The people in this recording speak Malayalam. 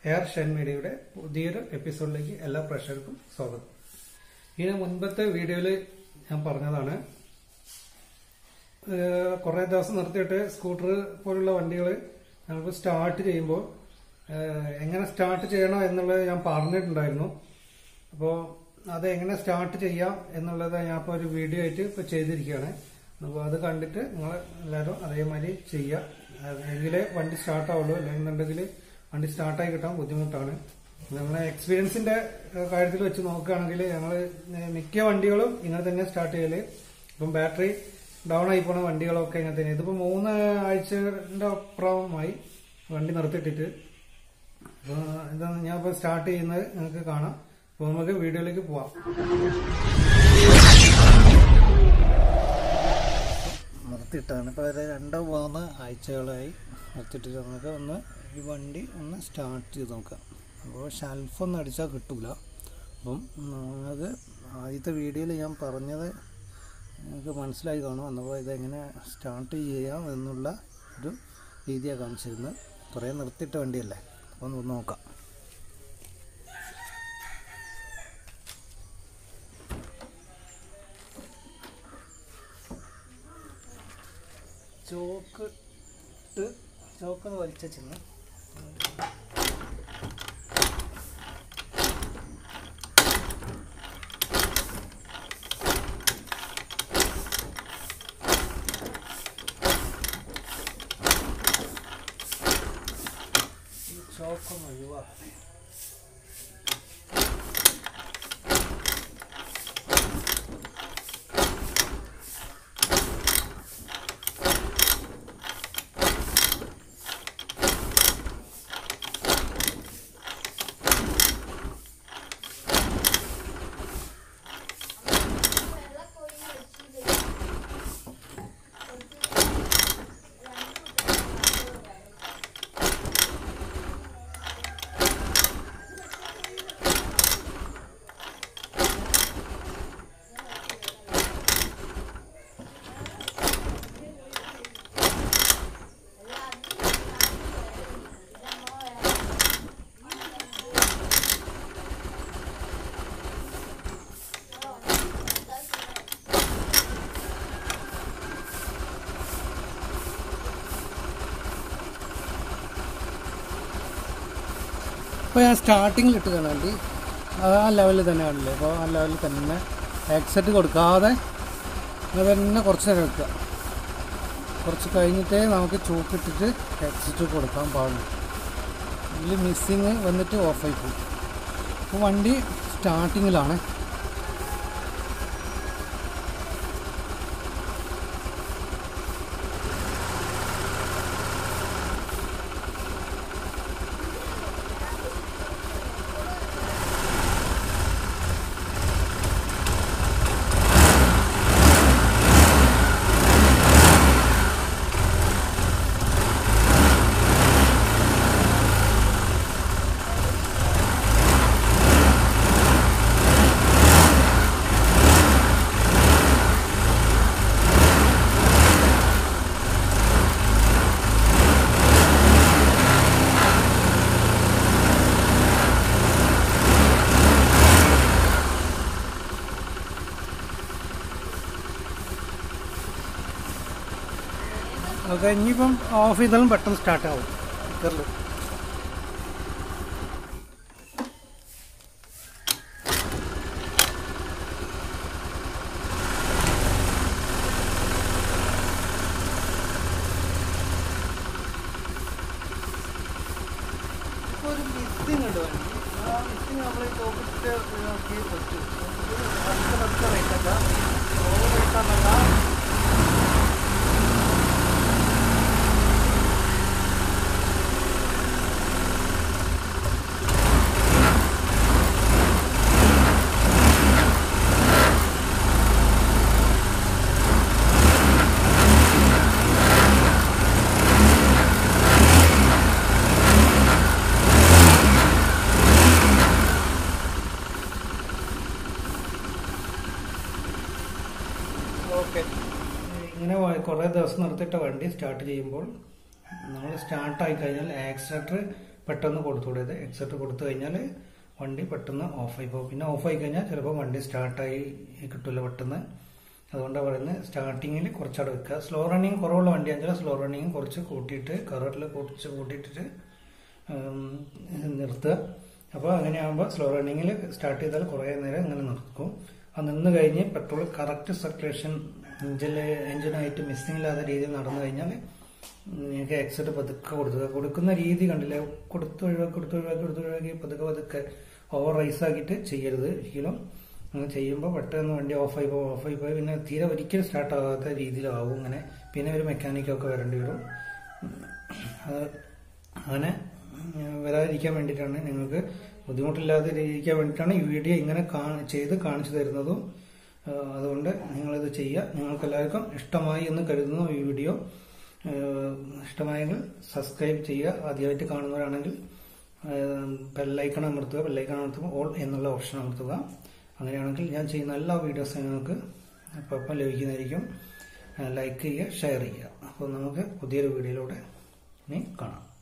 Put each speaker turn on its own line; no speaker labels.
എയർ ഷൻ മീഡിയയുടെ പുതിയൊരു എപ്പിസോഡിലേക്ക് എല്ലാ പ്രേക്ഷകർക്കും സ്വാഗതം ഇതിന് മുൻപത്തെ വീഡിയോയിൽ ഞാൻ പറഞ്ഞതാണ് ഏഹ് കുറേ ദിവസം നിർത്തിയിട്ട് സ്കൂട്ടർ പോലുള്ള വണ്ടികൾ നമുക്ക് സ്റ്റാർട്ട് ചെയ്യുമ്പോൾ ഏഹ് എങ്ങനെ സ്റ്റാർട്ട് ചെയ്യണം എന്നുള്ളത് ഞാൻ പറഞ്ഞിട്ടുണ്ടായിരുന്നു അപ്പോൾ അത് എങ്ങനെ സ്റ്റാർട്ട് ചെയ്യാം എന്നുള്ളത് ഞാൻ ഇപ്പോൾ ഒരു വീഡിയോ ആയിട്ട് ഇപ്പോൾ ചെയ്തിരിക്കുകയാണ് അപ്പോൾ അത് കണ്ടിട്ട് നിങ്ങൾ എല്ലാവരും അതേമാതിരി ചെയ്യുക എങ്കിലേ വണ്ടി സ്റ്റാർട്ട് ആവുള്ളൂ അല്ലെന്നുണ്ടെങ്കിൽ വണ്ടി സ്റ്റാർട്ടായി കിട്ടാൻ ബുദ്ധിമുട്ടാണ് നമ്മളെ എക്സ്പീരിയൻസിന്റെ ഏഹ് കാര്യത്തിൽ വെച്ച് നോക്കുകയാണെങ്കിൽ ഞങ്ങൾ മിക്ക വണ്ടികളും ഇങ്ങനെ തന്നെ സ്റ്റാർട്ട് ചെയ്യല് ഇപ്പം ബാറ്ററി ഡൗൺ ആയി പോണ വണ്ടികളൊക്കെ ഇങ്ങനെ തന്നെ ഇതിപ്പോ മൂന്ന് ആഴ്ചയുടെ അപ്പുറമായി വണ്ടി നിർത്തിയിട്ടിട്ട് അപ്പോൾ എന്താണ് ഞാൻ ഇപ്പോൾ സ്റ്റാർട്ട് ചെയ്യുന്നത് നിങ്ങൾക്ക് കാണാം അപ്പോൾ നമുക്ക് വീഡിയോയിലേക്ക് പോവാം നിർത്തിയിട്ടാണ് ഇപ്പോൾ ഒരു രണ്ടോ മൂന്ന് ആഴ്ചകളായി നിർത്തിയിട്ടിട്ട് നമുക്ക് ഒന്ന് ഈ വണ്ടി ഒന്ന് സ്റ്റാർട്ട് ചെയ്ത് നോക്കാം അപ്പോൾ ഷെൽഫൊന്നും അടിച്ചാൽ കിട്ടൂല അപ്പം നമുക്ക് ആദ്യത്തെ വീഡിയോയിൽ ഞാൻ പറഞ്ഞത് നിങ്ങൾക്ക് മനസ്സിലായി കാണും എന്നപ്പോൾ ഇതെങ്ങനെ സ്റ്റാർട്ട് ചെയ്യാം എന്നുള്ള ഒരു രീതിയാണ് കാണിച്ചിരുന്നത് കുറേ നിർത്തിയിട്ട വണ്ടിയല്ലേ അപ്പോൾ ഒന്ന് നോക്കാം ചോക്ക് ഇട്ട് ചോക്കൊന്ന് വലിച്ച ചിഹ്നം ഈ ചോക്കൊന്ന് ഒഴിവാക്കണം ഇപ്പോൾ ഞാൻ സ്റ്റാർട്ടിങ്ങിൽ ഇട്ട് കാണാണ്ട് ആ ലെവലിൽ തന്നെ കാണില്ലേ അപ്പോൾ ആ ലെവലിൽ തന്നെ എക്സെറ്റ് കൊടുക്കാതെ അത് തന്നെ കുറച്ച് നേരം വെക്കുക കുറച്ച് കഴിഞ്ഞിട്ടേ നമുക്ക് ചൂക്കിട്ടിട്ട് എക്സിറ്റ് കൊടുക്കാൻ പാടുള്ളൂ ഇതിൽ മിസ്സിങ് വന്നിട്ട് ഓഫായി പോകും അപ്പോൾ വണ്ടി സ്റ്റാർട്ടിങ്ങിലാണ് ഓക്കെ ഇനിയിപ്പം ഓഫ് ചെയ്താലും പെട്ടെന്ന് സ്റ്റാർട്ട് ആവും സ്പീക്കറിൽ ഒരു മിസ്സിങ് ഉണ്ട് വണ്ടി ആ മിസ്സിങ് നമ്മൾ തോപ്പിട്ട് നോക്കി പറ്റും അടുത്ത അടുത്ത റേറ്റല്ല ഓവർ റേറ്റാണല്ല ഓക്കെ ഇങ്ങനെ വ- കുറേ ദിവസം നിർത്തിയിട്ട വണ്ടി സ്റ്റാർട്ട് ചെയ്യുമ്പോൾ നമ്മൾ സ്റ്റാർട്ടായി കഴിഞ്ഞാൽ ആക്സിലേറ്റർ പെട്ടെന്ന് കൊടുത്തുകൂടരുത് എക്സെറ്റ് കൊടുത്തു കഴിഞ്ഞാൽ വണ്ടി പെട്ടെന്ന് ഓഫായി പോകും പിന്നെ ഓഫായി കഴിഞ്ഞാൽ ചിലപ്പോൾ വണ്ടി സ്റ്റാർട്ടായി കിട്ടില്ല പെട്ടെന്ന് അതുകൊണ്ടാണ് പറയുന്നത് സ്റ്റാർട്ടിങ്ങിൽ കുറച്ചവിടെ വെക്കുക സ്ലോ റണ്ണിങ് കുറവുള്ള വണ്ടിയാണെങ്കിലും സ്ലോ റണ്ണിങ് കുറച്ച് കൂട്ടിയിട്ട് കററിൽ കുറച്ച് കൂട്ടിയിട്ടിട്ട് ഉം, നിർത്തുക അപ്പോൾ അങ്ങനെയാകുമ്പോൾ സ്ലോ റണ്ണിങ്ങിൽ സ്റ്റാർട്ട് ചെയ്താൽ കുറേ നേരം ഇങ്ങനെ നിർക്കും അത് നിന്ന് കഴിഞ്ഞ് പെട്രോൾ കറക്റ്റ് സർക്കുലേഷൻ എഞ്ചിൽ എഞ്ചിനായിട്ട് മിസ്സിംഗ് ഇല്ലാത്ത രീതിയിൽ നടന്നു കഴിഞ്ഞാൽ നിങ്ങൾക്ക് എക്സിറ്റ് പതുക്കെ കൊടുക്കുക കൊടുക്കുന്ന രീതി കണ്ടില്ലേ കൊടുത്ത് ഒഴിവാക്കി കൊടുത്ത് ഒഴിവാക്കി കൊടുത്ത് ഒഴിവാക്കി പതുക്കെ പതുക്കെ ഓവർ റൈസ് ആക്കിയിട്ട് ചെയ്യരുത് ഒരിക്കലും അങ്ങനെ ചെയ്യുമ്പോൾ പെട്ടെന്ന് വണ്ടി ഓഫായി പോകും ഓഫായി പോയി പിന്നെ തീരെ ഒരിക്കലും സ്റ്റാർട്ട് ആകാത്ത രീതിയിലാവും ഇങ്ങനെ പിന്നെ ഒരു മെക്കാനിക്കൊക്കെ വരേണ്ടി വരും അത് അങ്ങനെ ഉം, വരാതിരിക്കാൻ വേണ്ടിയിട്ടാണ് നിങ്ങൾക്ക് ബുദ്ധിമുട്ടില്ലാതെ ഇരിക്കാൻ വേണ്ടിയിട്ടാണ് ഈ വീഡിയോ ഇങ്ങനെ കാ- ചെയ്ത് കാണിച്ചു തരുന്നതും ആ, അതുകൊണ്ട് നിങ്ങളിത് ചെയ്യുക നിങ്ങൾക്ക് എല്ലാവർക്കും ഇഷ്ടമായി എന്ന് കരുതുന്നു ഈ വീഡിയോ ആ, ഇഷ്ടമായെങ്കിൽ സബ്സ്ക്രൈബ് ചെയ്യുക ആദ്യമായിട്ട് കാണുന്നവരാണെങ്കിൽ ബെല്ലൈക്കൺ അമർത്തുക ബെല്ലൈക്കൺ അമർത്തുമ്പോൾ ഓൾ എന്നുള്ള ഓപ്ഷൻ അമർത്തുക അങ്ങനെയാണെങ്കിൽ ഞാൻ ചെയ്യുന്ന എല്ലാ വീഡിയോസും നിങ്ങൾക്ക് അപ്പം അപ്പം ലഭിക്കുന്നതായിരിക്കും ലൈക്ക് ചെയ്യുക ഷെയർ ചെയ്യുക അപ്പോൾ നമുക്ക് പുതിയൊരു വീഡിയോയിലൂടെ ഇനി കാണാം